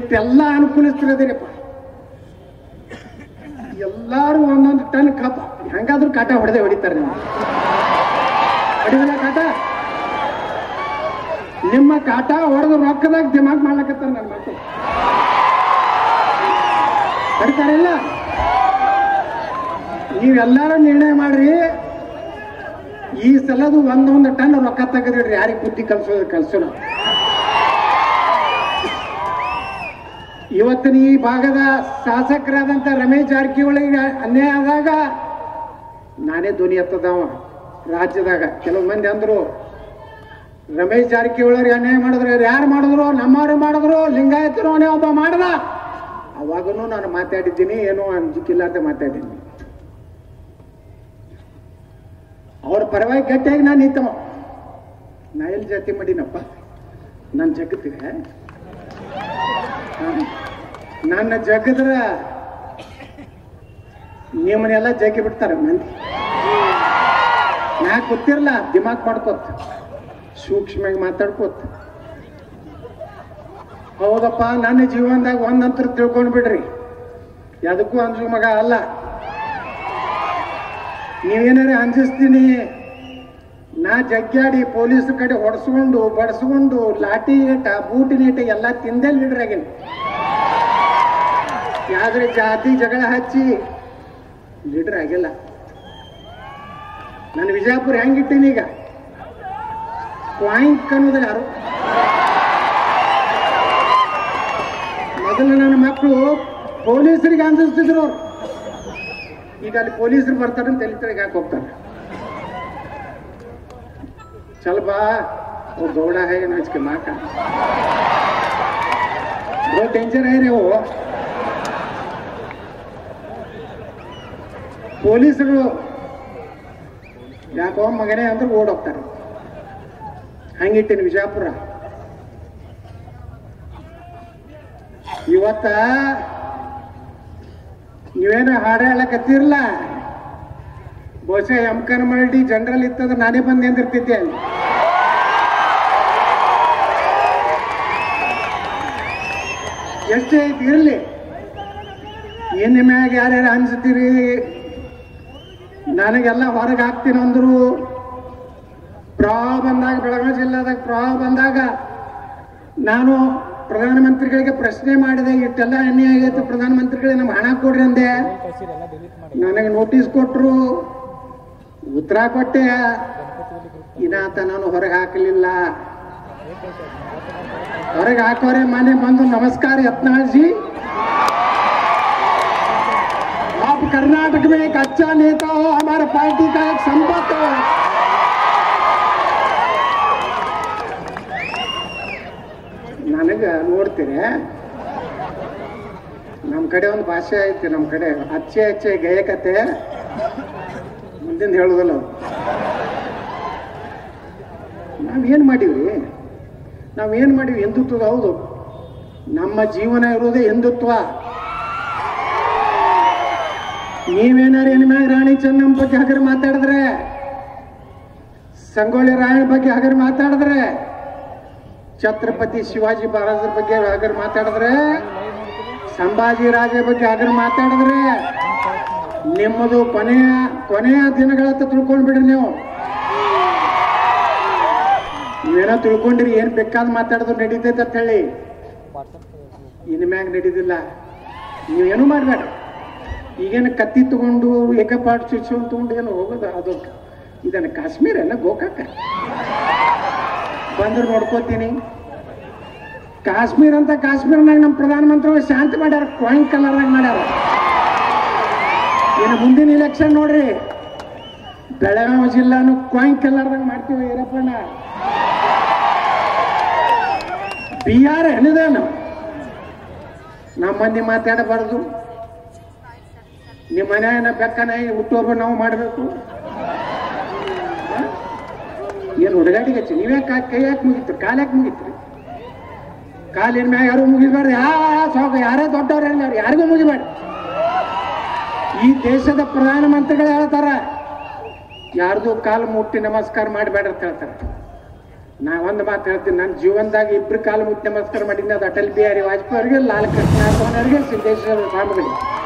ಇಷ್ಟೆಲ್ಲ ಅನುಕೂಲಿಸ್ತಿರದಿರಪ್ಪ ಎಲ್ಲಾರು ಒಂದೊಂದು ಟನ್ ಕಾಪ ಹೆಂಗಾದ್ರೂ ಕಾಟ ಹೊಡೆದೇ ಹೊಡಿತಾರೆ ನೀವು ಹೊಡಿದಿಲ್ಲ ಕಾಟ ನಿಮ್ಮ ಕಾಟ ಹೊಡೆದು ರೊಕ್ಕದಾಗ ದಿಮಾಗ್ ಮಾಡ್ಲಕತ್ತಾರ ನನ್ನ ಮಕ್ಕಳು ಹೊಡಿತಾರಿಲ್ಲ ನೀವೆಲ್ಲಾರು ನಿರ್ಣಯ ಮಾಡ್ರಿ ಈ ಸಲದು ಒಂದೊಂದು ಟನ್ ರೊಕ್ಕ ತೆಗೆದಿಡ್ರಿ ಯಾರಿಗೆ ಬುದ್ಧಿ ಕಲ್ಸೋದು ಕಲ್ಸೋಣ ಇವತ್ತಿನ ಈ ಭಾಗದ ಶಾಸಕರಾದಂಥ ರಮೇಶ್ ಜಾರಕಿಹೊಳಿಗೆ ಅನ್ಯಾಯ ಆದಾಗ ನಾನೇ ಧ್ವನಿ ಎತ್ತದವ ರಾಜ್ಯದಾಗ ಕೆಲವು ಮಂದಿ ಅಂದ್ರು ರಮೇಶ್ ಜಾರಕಿಹೊಳಿ ಅನ್ಯಾಯ ಮಾಡಿದ್ರು ಯಾರು ಮಾಡಿದ್ರು ನಮ್ಮವ್ರು ಮಾಡಿದ್ರು ಲಿಂಗಾಯತರು ಅವನೇ ಒಬ್ಬ ಮಾಡ್ದ ಅವಾಗೂ ನಾನು ಮಾತಾಡಿದ್ದೀನಿ ಏನೋ ಅಂಜಿಕಿಲ್ಲಾರ್ದೆ ಮಾತಾಡಿದ್ದೀನಿ ಅವ್ರ ಪರವಾಗಿ ಗಟ್ಟಿಯಾಗಿ ನಾನು ನಿಂತವ ನಾ ಎಲ್ಲಿ ಜಾತಿ ಮಾಡಿನಪ್ಪ ನನ್ನ ಜಗತ್ತಿಗೆ ನನ್ನ ಜಗದ್ರ ನಿಮ್ಮನ್ನೆಲ್ಲ ಜಗ್ಗಿ ಬಿಡ್ತಾರೆ ಮಂದಿ ನಾ ಗೊತ್ತಿರಲ್ಲ ದಿಮಾಕ್ ಮಾಡ್ಕೋತ ಸೂಕ್ಷ್ಮವಾಗಿ ಮಾತಾಡ್ಕೋತ ಹೌದಪ್ಪ ನನ್ನ ಜೀವನದಾಗ ಒಂದಂತರ ತಿಳ್ಕೊಂಡ್ ಬಿಡ್ರಿ ಯಾವುದಕ್ಕೂ ಅಂಜು ಮಗ ಅಲ್ಲ ನೀವೇನಾರ ಅಂಜಿಸ್ತೀನಿ ನಾ ಜಗ್ಗಾಡಿ ಪೊಲೀಸ್ ಕಡೆ ಹೊಡೆಸ್ಕೊಂಡು ಬಡಿಸ್ಕೊಂಡು ಲಾಠಿ ಏಟ ಬೂಟಿನ ಏಟ ಎಲ್ಲ ತಿಂದೇ ಲೀಡರ್ ಆಗಿನ ಯಾವ್ದ್ರೆ ಜಾತಿ ಜಗಳ ಹಚ್ಚಿ ಲೀಡರ್ ಆಗಿಲ್ಲ ನಾನು ವಿಜಯಪುರ ಹೆಂಗಿಟ್ಟೀನಿ ಈಗ ಪಾಯಿಂಟ್ ಅನ್ನೋದಿಲ್ಲ ಯಾರು ಮೊದಲು ನನ್ನ ಮಕ್ಕಳು ಪೊಲೀಸರಿಗೆ ಅಂಜಿಸ್ತಿದ್ರು ಅವ್ರು ಈಗ ಅಲ್ಲಿ ಪೊಲೀಸರು ಬರ್ತಾರೆ ಅಂತ ತಲೆ ತೆಳಗೆ ಹಾಕಿ ಹೋಗ್ತಾರೆ चल बा वो गौड़ा है ना इसके माँ का बहुत डेंजर है रे वो ಪೊಲೀಸರು ಯಾಕೋ ಮಗನೇ ಅಂದ್ರೆ ಓಡೋಗ್ತಾರೆ ಹಂಗಿಟ್ಟಿನಿ ವಿಜಯಪುರ ಇವತ್ತ ನೀವೇನ ಹಾಡ ಹೇಳಕತ್ತಿರಲ್ಲ ಬಹುಶಃ ಎಂ ಕನ್ಮರಡಿ ಜನರಲ್ ಇತ್ತಂದ್ರೆ ನಾನೇ ಬಂದು ನಿಂದಿರ್ತಿದ್ದೆ ಅಲ್ಲಿ ಎಷ್ಟೇ ಐತಿ ಇರಲಿ ಇನ್ನು ಮ್ಯಾಗ ಯಾರ್ಯಾರು ಅನ್ಸ್ತೀರಿ ನನಗೆಲ್ಲ ಹೊರಗೆ ಹಾಕ್ತೀನಿ ಅಂದ್ರು ಪ್ರವಾಹ ಬಂದಾಗ ಬೆಳಗಾವಿ ಜಿಲ್ಲಾದಾಗ ಪ್ರವಾಹ ಬಂದಾಗ ನಾನು ಪ್ರಧಾನಮಂತ್ರಿಗಳಿಗೆ ಪ್ರಶ್ನೆ ಮಾಡಿದೆ ಇಷ್ಟೆಲ್ಲ ಅನ್ಯಾಯ ಆಗೈತೆ ಪ್ರಧಾನಮಂತ್ರಿಗಳಿಗೆ ನಮ್ಗೆ ಹಣ ಕೊಡ್ರಿ ಅಂದೆ ನನಗೆ ನೋಟಿಸ್ ಕೊಟ್ಟರು ಉತ್ತರ ಕೊಟ್ಟೆ ಇನ್ನಾತ ನಾನು ಹೊರಗೆ ಹಾಕಲಿಲ್ಲ ಹೊರಗೆ ಹಾಕೋರೆ ಮನೆ ಬಂದು ನಮಸ್ಕಾರ यत्नाल जी आप कर्नाटक में एक अच्छा नेता हो हमारे पार्टी का एक संपत्ति हो ನನಗೆ ನೋಡ್ತೀರಿ ನಮ್ಮ ಕಡೆ ಒಂದು ಭಾಷೆ ಐತಿ ನಮ್ಮ ಕಡೆ ಅಚ್ಚೆ ಅಚ್ಚೆ ಗೇಯಕತೆ ಮುಂದಿನ ಹೇಳುದಲ್ಲ ನಾವೇನು ಮಾಡೀವಿ ನಾವೇನು ಮಾಡೀವಿ ಹಿಂದುತ್ವದ ಹೌದು ನಮ್ಮ ಜೀವನ ಇರುವುದೇ ಹಿಂದುತ್ವ ನೀವೇನಾರು ಏನ್ ಮ್ಯಾಗ ರಾಣಿ ಚೆನ್ನಮ್ಮ ಬಗ್ಗೆ ಹಗರ್ ಮಾತಾಡಿದ್ರೆ ಸಂಗೊಳ್ಳಿ ರಾಯಣ ಬಗ್ಗೆ ಹಗರ್ ಮಾತಾಡಿದ್ರೆ ಛತ್ರಪತಿ ಶಿವಾಜಿ ಮಹಾರಾಜರ ಬಗ್ಗೆ ಹಗರ್ ಮಾತಾಡಿದ್ರೆ ಸಂಭಾಜಿ ರಾಜ ಬಗ್ಗೆ ಹಗರ್ ಮಾತಾಡಿದ್ರೆ ನಿಮ್ಮದು ಕೊನೆಯ ಕೊನೆಯ ದಿನಗಳತ್ತ ತಿಳ್ಕೊಂಡ್ಬಿಡ್ರಿ ನೀವು ನೀವೇನೋ ತಿಳ್ಕೊಂಡ್ರಿ ಏನ್ ಬೇಕಾದ್ ಮಾತಾಡೋದು ನಡೀತೈತೆ ಅಂತ ಹೇಳಿ ಇನ್ ಮ್ಯಾಗ ನಡೀದಿಲ್ಲ ನೀವೇನು ಮಾಡ್ಬೇಡ ಈಗೇನು ಕತ್ತಿ ತಗೊಂಡು ಏಕಪಾಟ್ ಚುಚ್ಚು ತಗೊಂಡು ಏನು ಹೋಗೋದು ಅದು ಇದನ್ನ ಕಾಶ್ಮೀರ ಅಲ್ಲ ಗೋಕಾಕ ಬಂದ್ರೆ ನೋಡ್ಕೋತೀನಿ ಕಾಶ್ಮೀರ ಅಂತ ಕಾಶ್ಮೀರನಾಗ ನಮ್ಮ ಪ್ರಧಾನಮಂತ್ರಿಗಳು ಶಾಂತಿ ಮಾಡ್ಯಾರ ಕಾಯಿನ್ ಕಲರ್ನಾಗ ಮಾಡ್ಯಾರ ಇನ್ನು ಮುಂದಿನ ಇಲೆಕ್ಷನ್ ನೋಡ್ರಿ ಬೆಳಗಾವಿ ಜಿಲ್ಲಾನು ಕಾಯಿನ್ ಕಲರ್ದಾಗ ಮಾಡ್ತೀವಿ ಈರಪ್ಪಣ್ಣ ಬಿಹಾರ ಏನಿದೇನು ನಮ್ಮ ಮಂದಿ ಮಾತಾಡಬಾರ್ದು ನಿಮ್ಮ ಮನೆಯನ್ನ ಬೆಕ್ಕನ ಹುಟ್ಟುಹಬ್ಬ ನಾವು ಮಾಡಬೇಕು ಏನು ಹುಡುಗಾಟಿಗೆ ಹಚ್ಚಿ ನೀವೇ ಕಾ ಕೈ ಯಾಕೆ ಮುಗಿತ್ರಿ ಕಾಲು ಯಾಕೆ ಮುಗಿತ್ರಿ ಕಾಲಿನ ಮ್ಯಾಗ ಯಾರು ಮುಗಿಬಾರ್ದು ಯಾ ಸಾಕು ಯಾರೇ ದೊಡ್ಡವ್ರು ಇರಲಿ ಅವ್ರು ಯಾರಿಗೂ ಮುಗಿಬೇಡ ಈ ದೇಶದ ಪ್ರಧಾನಮಂತ್ರಿಗಳು ಹೇಳ್ತಾರ ಯಾರ್ದು ಕಾಲು ಮುಟ್ಟಿ ನಮಸ್ಕಾರ ಮಾಡಬೇಡ ಅಂತ ಹೇಳ್ತಾರೆ ನಾ ಒಂದು ಮಾತು ಹೇಳ್ತೀನಿ ನನ್ನ ಜೀವನದಾಗ ಇಬ್ರು ಕಾಲು ಮುಟ್ಟಿ ನಮಸ್ಕಾರ ಮಾಡಿದ್ದೆ ಅದು ಅಟಲ್ ಬಿಹಾರಿ ವಾಜಪೇಯಿ ಅವರಿಗೆ ಲಾಲ್ ಕೃಷ್ಣ ಅವರಿಗೆ ಸಿದ್ದೇಶ್ವರ ಸ್ವಾಮಿಗಳಿಗೆ